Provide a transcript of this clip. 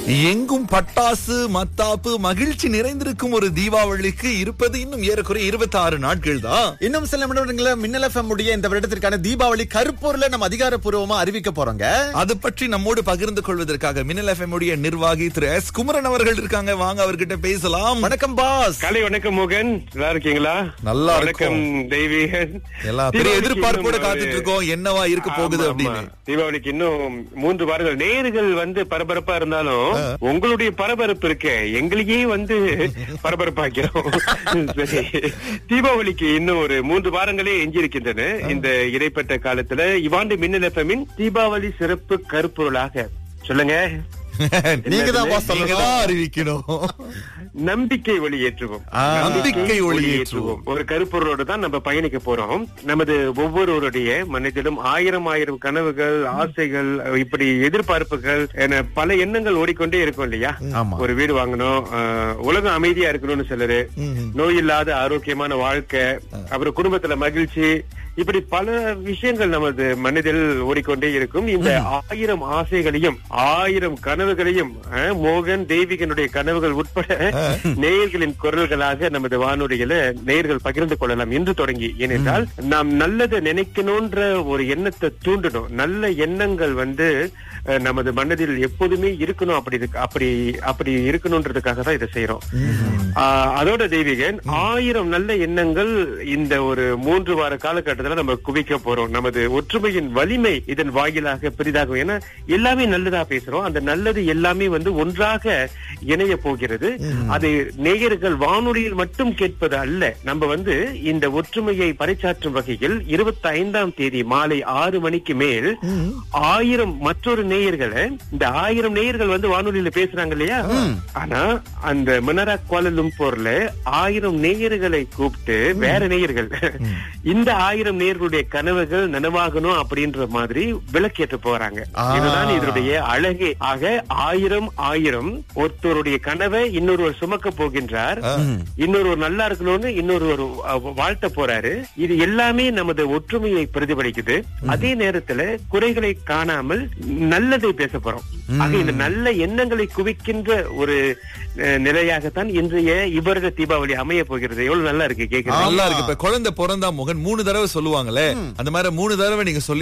எங்கும் பட்டாசு மத்தாப்பு மகிழ்ச்சி நிறைந்திருக்கும் ஒரு தீபாவளிக்கு இருப்பது இன்னும் ஏறக்குறைய இருபத்தி ஆறு நாட்கள் தான் இன்னும் சில நிமிடங்கள மின்னல் எஃப்எம் உடைய இந்த வருடத்திற்கான தீபாவளி கருப்பொருளை நம்ம அதிகாரப்பூர்வமா அறிவிக்க போறோங்க அது பற்றி நம்மோடு பகிர்ந்து கொள்வதற்காக மின்னல் எஃப்எம் உடைய நிர்வாகி திரு எஸ் குமரன் அவர்கள் இருக்காங்க வாங்க அவர்கிட்ட பேசலாம் வணக்கம் பாஸ் காலை வணக்கம் மோகன் நல்லா இருக்கீங்களா நல்லா வணக்கம் தெய்வீகன் எல்லாம் பெரிய தீபாவளிக்கு எதிர்பார்ப்போட இன்னும் காத்துட்டு ஒரு- இருக்கோம் என்னவா இருக்க போகுது ஆமா, அப்படின்னு ஆமா. தீபாவளிக்கு இன்னும் மூன்று வாரங்கள் நேர்கள் வந்து பரபரப்பா இருந்தாலும் உங்களுடைய பரபரப்பு இருக்க எங்களையே வந்து பரபரப்பாக்கிறோம் சரி தீபாவளிக்கு இன்னும் ஒரு மூன்று வாரங்களே எஞ்சியிருக்கின்றன இந்த இடைப்பட்ட காலத்துல இவாண்டு மின்னல் எஃப்எம்மின் தீபாவளி சிறப்பு கருப்பொருளாக சொல்லுங்க நீங்க தான் பாஸ் நீங்க சொல்லணும் தான் அறிவிக்கணும் நம்பிக்கை ஒளியேற்றுவோம் ஆ. நம்பிக்கை ஒளியேற்றுவோம். ஒரு கருப்பொருளோடு தான் நம்ம பயணிக்க போறோம் நமது ஒவ்வொருவருடைய மனதிலும் ஆயிரம் ஆயிரம் கனவுகள் ஆசைகள் இப்படி எதிர்பார்ப்புகள் என பல எண்ணங்கள் ஓடிக்கொண்டே இருக்கும் இல்லையா ஆமா. ஒரு வீடு வாங்கணும் ஆஹ், உலகம் அமைதியா இருக்கணும்னு சிலரு நோய் இல்லாத ஆரோக்கியமான வாழ்க்கை அப்புறம் குடும்பத்துல மகிழ்ச்சி இப்படி பல விஷயங்கள் நமது மனதில் ஓடிக்கொண்டே இருக்கும் இந்த ஆயிரம் ஆசைகளையும் ஆயிரம் கனவுகளையும் அஹ், மோகன் தெய்வீகனுடைய கனவுகள் உட்பட நேயர்களின் குரல்களாக நமது வானொலியில நேயர்கள் பகிர்ந்து கொள்ளலாம் இன்று தொடங்கி ஏனென்றால் நாம் நல்லதை நினைக்கணும்ன்ற ஒரு எண்ணத்தை தூண்டணும் நல்ல எண்ணங்கள் வந்து அஹ், நமது மனதில் எப்போதுமே இருக்கணும் அப்படி இருக்கு- அப்படி அப்படி இருக்கணும்ன்றதுக்காக தான் இதை செய்யறோம் ஆஹ், அதோட தெய்வீகன் ஆயிரம் நல்ல எண்ணங்கள் இந்த ஒரு மூன்று வார காலகட்டத்துல நம்ம குவிக்க போறோம் நமது ஒற்றுமையின் வலிமை இதன் வாயிலாக பெரிதாகும் ஏன்னா எல்லாமே நல்லதா பேசுறோம் அந்த நல்லது எல்லாமே வந்து ஒன்றாக இணைய போகிறது அது நேயர்கள் வானொலியில் மட்டும் கேட்பது அல்ல நம்ம வந்து இந்த ஒற்றுமையை பறைசாற்றும் வகையில் இருபத்தி ஐந்தாம் தேதி மாலை ஆறு மணிக்கு மேல் ஆயிரம் மற்றொரு நேயர்களை இந்த ஆயிரம் நேயர்கள் வந்து வானொலியில பேசுறாங்க இல்லையா ஆனா அந்த மினரா கோலலும்பூர்ல ஆயிரம் நேயர்களை கூப்பிட்டு வேற நேயர்கள் இந்த ஆயிரம் நேயர்களுடைய கனவுகள் நனவாகணும் அப்படின்ற மாதிரி விளக்கேற்ற போறாங்க ஆ. இதுதான் இதனுடைய அழகே ஆக ஆயிரம் ஆயிரம் ஒருத்தருடைய கனவை இன்னொருவர் சுமக்க போகின்றார் இன்னொருவர் நல்லா இருக்கணும்னு இன்னொருவர் அஹ், வாழ்த்த போறாரு இது எல்லாமே நமது ஒற்றுமையை பிரதிபலிக்குது அதே நேரத்துல குறைகளை காணாமல் நல்லதை பேச போறோம் ஆக இந்த நல்ல எண்ணங்களை குவிக்கின்ற ஒரு அஹ், நிலையாகத்தான் இன்றைய இவரது தீபாவளி அமைய போகிறது எவ்வளவு நல்லா இருக்கு கேக்குறது நல்லா இருக்கு இப்ப குழந்தை பிறந்தா முகன் மூணு தடவை சொல்லுவாங்களே அந்த மாதிரி மூணு தடவை நீங்க சொல்லி